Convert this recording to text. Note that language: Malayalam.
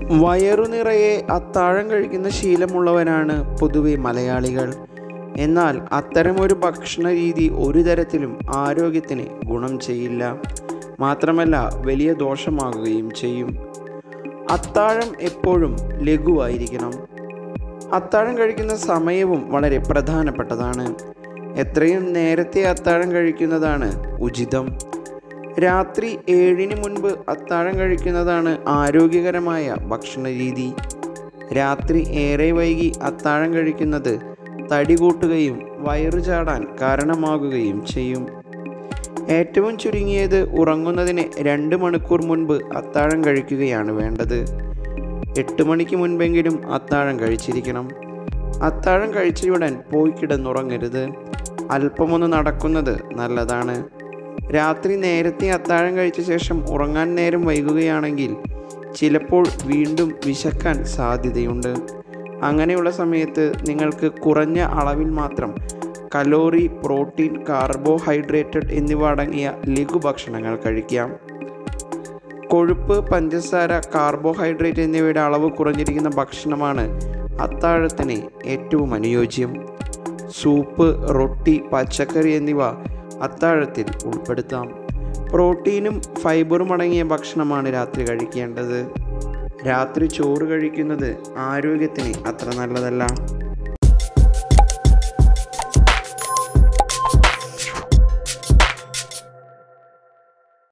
വയറു നിറയെ അത്താഴം കഴിക്കുന്ന ശീലമുള്ളവരാണ് പൊതുവെ മലയാളികൾ എന്നാൽ അത്തരമൊരു ഭക്ഷണ രീതി ഒരു തരത്തിലും ആരോഗ്യത്തിന് ഗുണം ചെയ്യില്ല മാത്രമല്ല വലിയ ദോഷമാകുകയും ചെയ്യും അത്താഴം എപ്പോഴും ലഘുവായിരിക്കണം അത്താഴം കഴിക്കുന്ന സമയവും വളരെ പ്രധാനപ്പെട്ടതാണ് എത്രയും നേരത്തെ അത്താഴം കഴിക്കുന്നതാണ് ഉചിതം രാത്രി ഏഴിന് മുൻപ് അത്താഴം കഴിക്കുന്നതാണ് ആരോഗ്യകരമായ ഭക്ഷണ രീതി രാത്രി ഏറെ വൈകി അത്താഴം കഴിക്കുന്നത് തടി കൂട്ടുകയും വയറു ചാടാൻ കാരണമാകുകയും ചെയ്യും ഏറ്റവും ചുരുങ്ങിയത് ഉറങ്ങുന്നതിന് രണ്ട് മണിക്കൂർ മുൻപ് അത്താഴം കഴിക്കുകയാണ് വേണ്ടത് എട്ട് മണിക്ക് മുൻപെങ്കിലും അത്താഴം കഴിച്ചിരിക്കണം അത്താഴം കഴിച്ചയുടൻ പോയി കിടന്നുറങ്ങരുത് അല്പമൊന്ന് നടക്കുന്നത് നല്ലതാണ് രാത്രി നേരത്തെ അത്താഴം കഴിച്ച ശേഷം ഉറങ്ങാൻ നേരം വൈകുകയാണെങ്കിൽ ചിലപ്പോൾ വീണ്ടും വിശക്കാൻ സാധ്യതയുണ്ട് അങ്ങനെയുള്ള സമയത്ത് നിങ്ങൾക്ക് കുറഞ്ഞ അളവിൽ മാത്രം കലോറി പ്രോട്ടീൻ കാർബോഹൈഡ്രേറ്റഡ് എന്നിവ അടങ്ങിയ ലഘുഭക്ഷണങ്ങൾ കഴിക്കാം കൊഴുപ്പ് പഞ്ചസാര കാർബോഹൈഡ്രേറ്റ് എന്നിവയുടെ അളവ് കുറഞ്ഞിരിക്കുന്ന ഭക്ഷണമാണ് അത്താഴത്തിന് ഏറ്റവും അനുയോജ്യം സൂപ്പ് റൊട്ടി പച്ചക്കറി എന്നിവ അത്താഴത്തിൽ ഉൾപ്പെടുത്താം പ്രോട്ടീനും ഫൈബറും അടങ്ങിയ ഭക്ഷണമാണ് രാത്രി കഴിക്കേണ്ടത് രാത്രി ചോറ് കഴിക്കുന്നത് ആരോഗ്യത്തിന് അത്ര നല്ലതല്ല